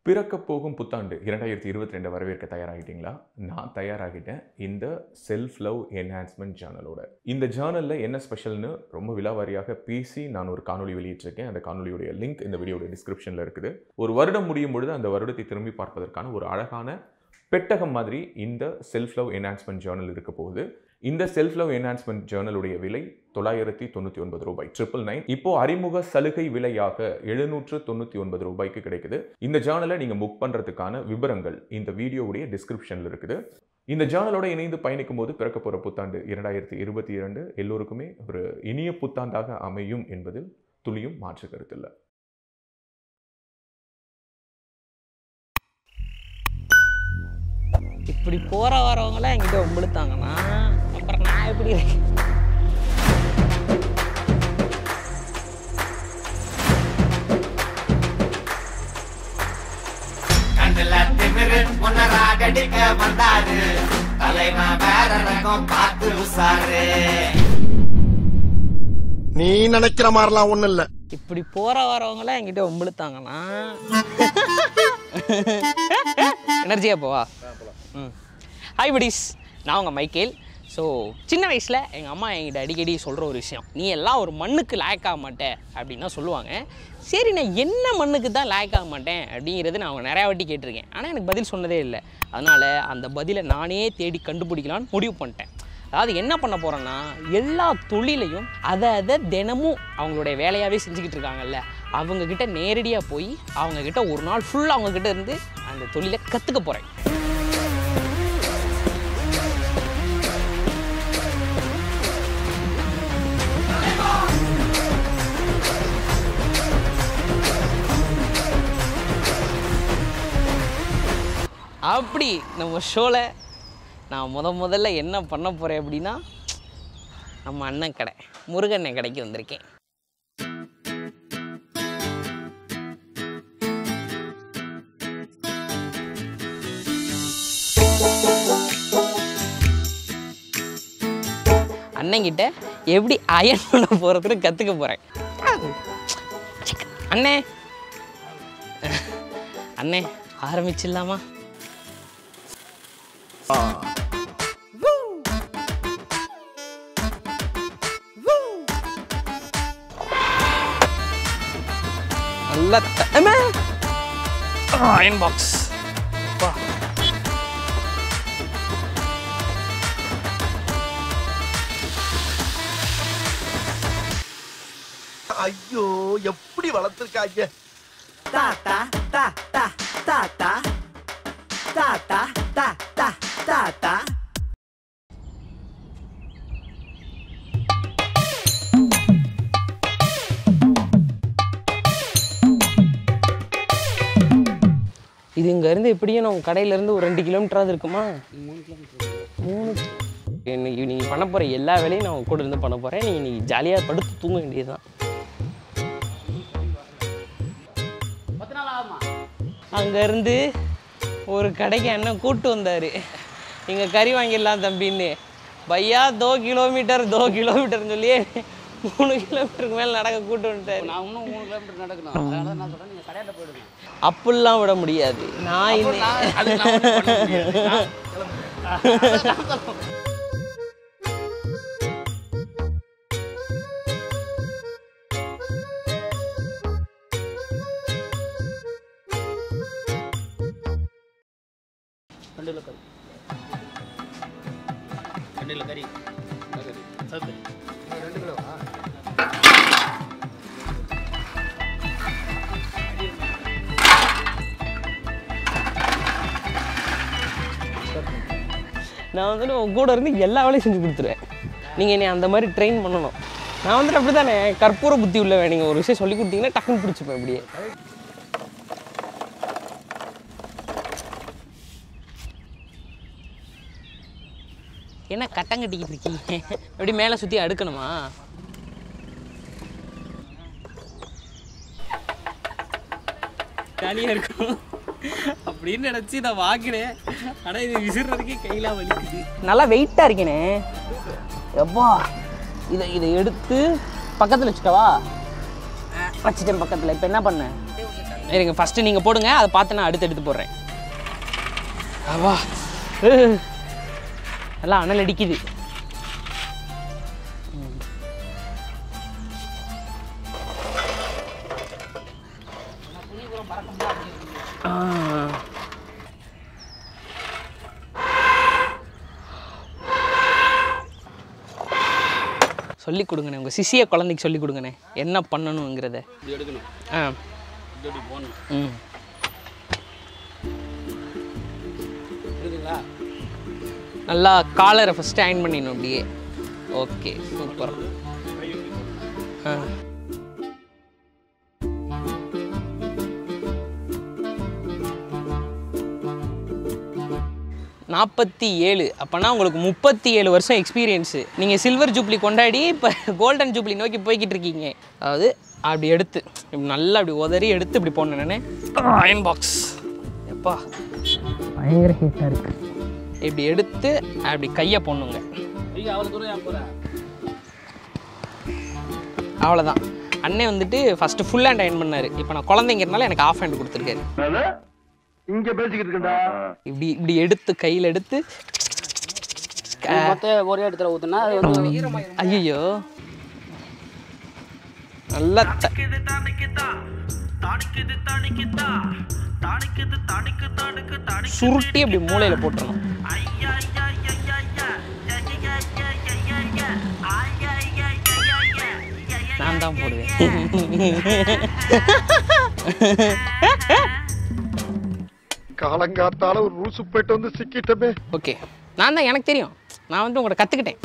பிறக்கப் போகும் புத்தாண்டு இரண்டாயிரத்தி இருபத்தி ரெண்டு வரவேற்க தயாராகிட்டீங்களா நான் தயாராகிட்டேன் இந்த செல்ஃப் லவ் என்ஹான்ஸ்மெண்ட் ஜேர்னலோட இந்த ஜேர்னலில் என்ன ஸ்பெஷல்னு ரொம்ப விலாவாரியாக பேசி நான் ஒரு காணொளி வெளியிட்டிருக்கேன் அந்த காணொளியுடைய லிங்க் இந்த வீடியோட டிஸ்கிரிப்ஷனில் இருக்குது ஒரு வருடம் முடியும் பொழுது அந்த வருடத்தை திரும்பி பார்ப்பதற்கான ஒரு அழகான பெட்டகம் மாதிரி இந்த செல்ஃப் லவ் என்ஹான்ஸ்மெண்ட் ஜேர்னல் இருக்க போகுது இந்த செல்ஃப் லவ் என்ஹான்ஸ்மெண்ட் ஜேர்னலுடைய விலை தொள்ளாயிரத்தி தொண்ணூற்றி ஒன்பது ரூபாய் ட்ரிபிள் நைன் இப்போ அறிமுக சலுகை விலையாக எழுநூற்று தொண்ணூற்றி ஒன்பது ரூபாய்க்கு கிடைக்குது இந்த ஜேர்னலை நீங்கள் புக் பண்ணுறதுக்கான விவரங்கள் இந்த வீடியோவுடைய டிஸ்கிரிப்ஷனில் இருக்குது இந்த ஜேர்னலோட இணைந்து பயணிக்கும் போது பிறக்க போகிற புத்தாண்டு இரண்டாயிரத்தி இருபத்தி இரண்டு எல்லோருக்குமே ஒரு இனிய புத்தாண்டாக அமையும் என்பதில் துளியும் மாற்று கருத்தில்லை இப்படி போற வரவங்களாம் என்கிட்ட உம்பிழுத்தாங்கன்னா அப்புறம் நான் எப்படி இருக்கேன் கண்ணுல திமிரு முன்னராகடிக்க வந்தாரு தலைவன் வேற ரகம் பார்த்து உசாரு நீ நினைக்கிற மாதிரிலாம் ஒண்ணும் இல்ல இப்படி போற வரவங்களாம் என்கிட்ட உம்பிழுத்தாங்கன்னா எனர்ஜியா போவா ம் ஹாய் buddies நான் உங்கள் மைக்கேல் ஸோ சின்ன வயசில் எங்கள் அம்மா என்கிட்ட அடிக்கடி சொல்கிற ஒரு விஷயம் நீ எல்லாம் ஒரு மண்ணுக்கு லாயக்காக மாட்ட அப்படின்னு தான் சொல்லுவாங்க சரி நான் என்ன மண்ணுக்கு தான் லாயக்காக மாட்டேன் அப்படிங்கிறது நான் அவங்க நிறையா வாட்டி கேட்டிருக்கேன் ஆனால் எனக்கு பதில் சொன்னதே இல்லை அதனால் அந்த பதிலை நானே தேடி கண்டுபிடிக்கலான்னு முடிவு பண்ணிட்டேன் அதாவது என்ன பண்ண போகிறேன்னா எல்லா தொழிலையும் அதை அதை தினமும் அவங்களுடைய வேலையாகவே செஞ்சுக்கிட்டு இருக்காங்கல்ல அவங்கக்கிட்ட நேரடியாக போய் அவங்கக்கிட்ட ஒரு நாள் ஃபுல்லாக அவங்கக்கிட்ட இருந்து அந்த தொழிலை கற்றுக்க போகிறேன் அப்படி நம்ம ஷோவில் நான் முத முதல்ல என்ன பண்ண போகிறேன் அப்படின்னா நம்ம அண்ணன் கடை முருகண்ணன் கடைக்கு வந்திருக்கேன் அண்ணன்கிட்ட எப்படி அயன் பண்ண போகிறதுன்னு கற்றுக்க போகிறேன் அண்ணே அண்ணே ஆரம்பிச்சிடலாமா நல்ல அயன் பாக்ஸ் ஐயோ எப்படி வளர்த்துருக்காங்க தாத்தா தா தா தாத்தா தாத்தா தா தா தாத்தா இது இங்கேருந்து எப்படியும் நம்ம கடையிலேருந்து ஒரு ரெண்டு கிலோமீட்டராவது இருக்குமா மூணு கிலோமீட்டர் மூணு இன்னைக்கு நீங்கள் பண்ண போகிற எல்லா வேலையும் நான் உங்க கூட இருந்து பண்ண போகிறேன் நீங்கள் இன்னைக்கு ஜாலியாக படுத்து தூங்க வேண்டியதுதான் அங்கேருந்து ஒரு கடைக்கு அண்ணன் கூட்டு வந்தார் இங்கே கறி வாங்கிடலாம் தம்பின்னு பையா தோ கிலோமீட்டர் தோ கிலோமீட்டர்னு சொல்லியே மூணு கிலோமீட்டருக்கு மேலே நடக்க கூட்டு வந்துட்டாரு நான் இன்னும் மூணு கிலோமீட்டர் நடக்கணும் அதனால நான் சொல்றேன் நீங்க கடையில போயிடுங்க அப்படிலாம் விட முடியாது நான் இன்னும் அது நான் ஒண்ணும் பண்ண முடியாது. நான் கண்டில கறி கண்டில கறி கறி சரி ரெண்டு கிலோ நான் வந்துட்டு உங்க கூட இருந்து எல்லா வேலையும் செஞ்சு கொடுத்துருவேன் நீங்கள் என்னை அந்த மாதிரி ட்ரெயின் பண்ணணும் நான் வந்துட்டு அப்படி தானே கற்பூர புத்தி உள்ளவன் நீங்கள் ஒரு விஷயம் சொல்லி கொடுத்தீங்கன்னா டக்குன்னு பிடிச்சிப்பேன் இப்படியே என்ன கட்டம் கட்டிக்கிட்டு இருக்கீங்க எப்படி மேலே சுற்றி அடுக்கணுமா ஜாலியாக இருக்கும் அப்படின்னு நினச்சி நான் வாங்கினேன் ஆனால் இது விசிறதுக்கே கையெல்லாம் வலிக்குது நல்லா வெயிட்டாக இருக்கேனே எப்பா இதை இதை எடுத்து பக்கத்தில் வச்சுக்கவா வச்சுட்டேன் பக்கத்தில் இப்போ என்ன பண்ணேன் இருங்க ஃபஸ்ட்டு நீங்கள் போடுங்க அதை பார்த்து நான் அடுத்து எடுத்து போடுறேன் அவா நல்லா அனல் அடிக்குது ம். ஆ. சொல்லி கொடுங்கண்ணே உங்கள் சிசிய குழந்தைக்கு சொல்லி கொடுங்கண்ணே என்ன பண்ணணுங்கிறத இப்படி எடுக்கணும் ஆ இப்படி இப்படி போகணும் ம் புரியுதுங்களா நல்லா காலரை ஃபஸ்ட்டு அயன் பண்ணிடணும் அப்படியே ஓகே சூப்பர் ஆ நாற்பத்தி ஏழு அப்போனா உங்களுக்கு முப்பத்தி ஏழு வருஷம் எக்ஸ்பீரியன்ஸு நீங்கள் சில்வர் ஜூப்ளி கொண்டாடி இப்போ கோல்டன் ஜூப்ளி நோக்கி போய்கிட்டு இருக்கீங்க அதாவது அப்படி எடுத்து இப்படி நல்லா அப்படி உதறி எடுத்து இப்படி போடணும் நானே அயன் பாக்ஸ் எப்பா பயங்கர ஹீட்டாக இருக்கு இப்படி எடுத்து அப்படி கையை போடணுங்க நீங்கள் அவ்வளோ தூரம் ஏன் போகிறேன் அவ்வளோதான் அண்ணன் வந்துட்டு ஃபஸ்ட்டு ஃபுல் ஹேண்ட் அயன் பண்ணார் இப்போ நான் குழந்தைங்கிறனால எனக்கு ஆஃப் ஹேண்ட் கொடுத்துருக்காரு இங்க பேசிக்கிட்டு இருக்கா இப்படி இப்படி எடுத்து கையில் எடுத்து மொத்த ஒரே இடத்துல ஊற்றுனா அது வந்து ஐயோ நல்லா த- சுருட்டி அப்படி மூளையில் போட்டுறணும் நான் தான் போடுவேன் காலங்காத்தால ஒரு ரூசு போயிட்டு வந்து சிக்கிட்டமே ஓகே நான் தான் எனக்கு தெரியும் நான் வந்து உங்களை கற்றுக்கிட்டேன்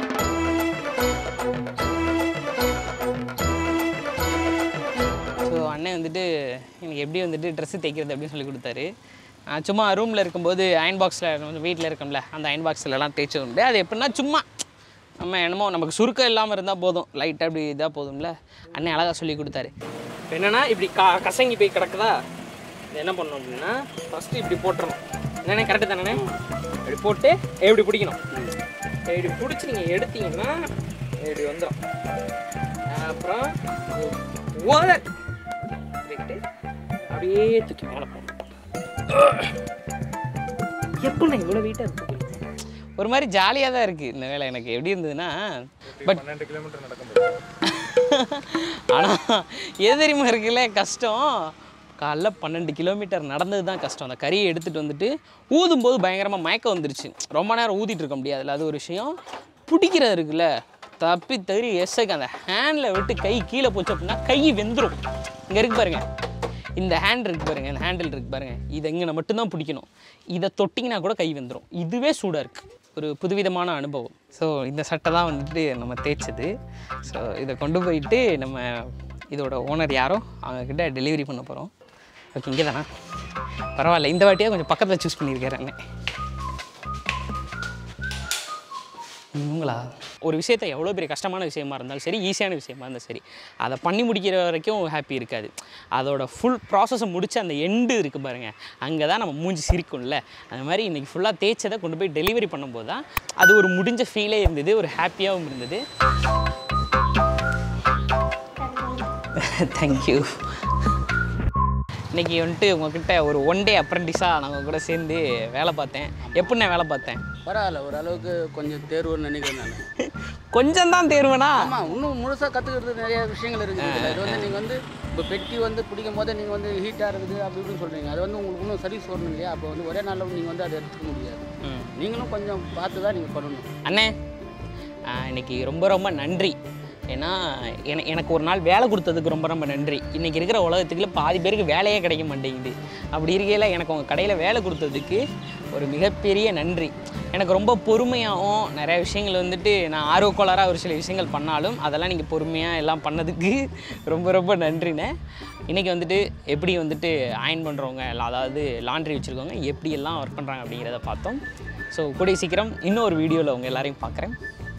ஸோ அண்ணன் வந்துட்டு எனக்கு எப்படி வந்துட்டு ட்ரெஸ்ஸு தைக்கிறது அப்படின்னு சொல்லி கொடுத்தாரு நான் சும்மா ரூமில் இருக்கும்போது அயன் பாக்ஸில் வந்து வீட்டில் இருக்கோம்ல அந்த அயன் பாக்ஸ்லலாம் தேய்ச்சி உண்டு அது எப்படின்னா சும்மா நம்ம என்னமோ நமக்கு சுருக்கம் இல்லாமல் இருந்தால் போதும் லைட்டாக அப்படி இதாக போதும்ல அண்ணன் அழகாக சொல்லி கொடுத்தாரு இப்போ என்னென்னா இப்படி கா கசங்கி போய் கிடக்குதா இது என்ன பண்ணணும் அப்படின்னா ஃபஸ்ட்டு இப்படி போட்டுறணும் என்னண்ணே கரெக்டு தானே இப்படி போட்டு இப்படி பிடிக்கணும் இப்படி பிடிச்சி நீங்கள் எடுத்தீங்கன்னா இப்படி வந்துடும் அப்புறம் ஓதர் ரைட்டு அப்படியே தூக்கி மேலே போகணும் எப்படி இவ்வளோ வெயிட்டாக இருக்கு ஒரு மாதிரி ஜாலியாக தான் இருக்குது இந்த வேலை எனக்கு எப்படி இருந்ததுன்னா பட் ஆனால் எது தெரியுமா இருக்குல்ல கஷ்டம் காலைல பன்னெண்டு கிலோமீட்டர் நடந்தது தான் கஷ்டம் அந்த கறியை எடுத்துகிட்டு வந்துட்டு ஊதும்போது பயங்கரமாக மயக்கம் வந்துருச்சு ரொம்ப நேரம் ஊதிட்டு இருக்க முடியாதுல்ல அது ஒரு விஷயம் பிடிக்கிறது இருக்குல்ல தப்பி தவறி எஸ்ஸைக்கு அந்த ஹேண்டில் விட்டு கை கீழே போச்சு அப்படின்னா கை வெந்துடும் இங்கே இருக்கு பாருங்க இந்த ஹேண்ட் இருக்கு பாருங்க இந்த ஹேண்டில் இருக்கு பாருங்க இதை இங்கே மட்டும்தான் பிடிக்கணும் இதை தொட்டிங்கன்னா கூட கை வெந்துடும் இதுவே சூடாக இருக்குது ஒரு புதுவிதமான அனுபவம் ஸோ இந்த சட்டை தான் வந்துட்டு நம்ம தேய்ச்சது ஸோ இதை கொண்டு போயிட்டு நம்ம இதோட ஓனர் யாரோ அவங்கக்கிட்ட டெலிவரி பண்ண போகிறோம் ஓகே இங்கே தானா பரவாயில்ல இந்த வாட்டியாக கொஞ்சம் பக்கத்தில் சூஸ் பண்ணியிருக்காரு அண்ணன் இவங்களா ஒரு விஷயத்தை எவ்வளோ பெரிய கஷ்டமான விஷயமா இருந்தாலும் சரி ஈஸியான விஷயமா இருந்தாலும் சரி அதை பண்ணி முடிக்கிற வரைக்கும் ஹாப்பி இருக்காது அதோட ஃபுல் ப்ராசஸை முடிச்சு அந்த எண்டு இருக்கு பாருங்க அங்கே தான் நம்ம மூஞ்சி சிரிக்கும்ல அந்த மாதிரி இன்றைக்கி ஃபுல்லாக தேய்ச்சதை கொண்டு போய் டெலிவரி பண்ணும்போது தான் அது ஒரு முடிஞ்ச ஃபீலே இருந்தது ஒரு ஹாப்பியாகவும் இருந்தது தேங்க்யூ இன்னைக்கு வந்துட்டு உங்ககிட்ட ஒரு ஒன் டே அப்ரெண்டிஸாக நான் உங்க கூட சேர்ந்து வேலை பார்த்தேன் எப்படிண்ணே வேலை பார்த்தேன் பரவாயில்ல ஓரளவுக்கு கொஞ்சம் தேர்வுன்னு நினைக்கிறேன் நான் கொஞ்சம் தான் தேர்வேனா ஆமாம் இன்னும் முழுசாக கற்றுக்கிறது நிறைய விஷயங்கள் இருக்குது இதுல. இது வந்து நீங்கள் வந்து இப்போ பெட்டி வந்து பிடிக்கும் போதே நீங்கள் வந்து ஹீட்டாக இருக்குது அப்படி இப்படின்னு சொல்கிறீங்க அது வந்து உங்களுக்கு இன்னும் சர்வீஸ் வரணும் இல்லையா அப்போ வந்து ஒரே நாளில் நீங்கள் வந்து அதை எடுத்துக்க முடியாது ம் நீங்களும் கொஞ்சம் பார்த்து தான் நீங்கள் பண்ணணும் அண்ணே ஆ, இன்னைக்கு ரொம்ப ரொம்ப நன்றி ஏன்னா என எனக்கு ஒரு நாள் வேலை கொடுத்ததுக்கு ரொம்ப ரொம்ப நன்றி இன்றைக்கி இருக்கிற உலகத்துக்குள்ள பாதி பேருக்கு வேலையே கிடைக்க மாட்டேங்குது அப்படி இருக்கையில் எனக்கு உங்கள் கடையில் வேலை கொடுத்ததுக்கு ஒரு மிகப்பெரிய நன்றி எனக்கு ரொம்ப பொறுமையாகவும் நிறைய விஷயங்கள் வந்துட்டு நான் ஆர்வக்கோளாராக ஒரு சில விஷயங்கள் பண்ணாலும் அதெல்லாம் நீங்கள் பொறுமையாக எல்லாம் பண்ணதுக்கு ரொம்ப ரொம்ப நன்றிண்ணே இன்றைக்கி வந்துட்டு எப்படி வந்துட்டு அயன் பண்ணுறவங்க அதாவது லாண்ட்ரி வச்சுருக்கவங்க எப்படி எல்லாம் ஒர்க் பண்ணுறாங்க அப்படிங்கிறத பார்த்தோம் ஸோ கூடிய சீக்கிரம் இன்னொரு வீடியோவில் உங்கள் எல்லாரையும் பார்க்குறேன்